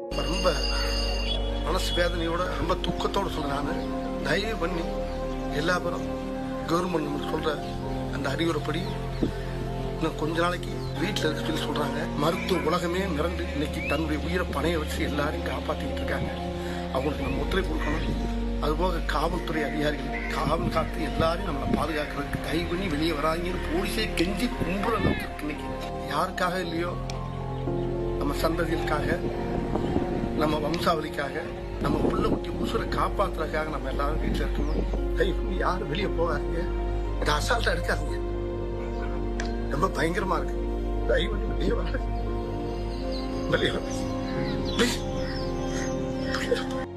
ரொம்ப மனசு வேதனையோட ரொம்ப துக்கத்தோட சொல்றேன் நான் தயவு பண்ணி எல்லா பேரும் கவர்மெண்ட் நமக்கு சொல்ற அந்த அறிவுரைப்படி இன்னும் கொஞ்ச நாளைக்கு வீட்டில் இருக்க சொல்லி சொல்றாங்க மருத்துவ உலகமே மிரண்டு இன்னைக்கு தன்னுடைய உயிரை பணைய வச்சு எல்லாரையும் காப்பாத்திட்டு இருக்காங்க அவங்களுக்கு நம்ம ஒத்துழைப்பு கொடுக்கணும் அதுபோக காவல்துறை அதிகாரிகள் காவல் காத்து எல்லாரையும் நம்மளை பாதுகாக்கிறதுக்கு தயவு பண்ணி வெளியே வராங்கன்னு போலீஸே கெஞ்சி கும்புற அளவுக்கு இருக்கு இன்னைக்கு யாருக்காக இல்லையோ நம்ம சந்ததிகளுக்காக நம்ம வம்சாவளிக்காக நம்ம புள்ள குட்டி உசுரை காப்பாத்துறதுக்காக நம்ம எல்லாரும் வீட்டில் இருக்கணும் தயவு பண்ணி யாரும் வெளியே போகாதீங்க இதை அசால்ட்டா எடுக்காதீங்க ரொம்ப பயங்கரமா இருக்கு தயவு பண்ணி வெளியே வர வெளியே வர Please.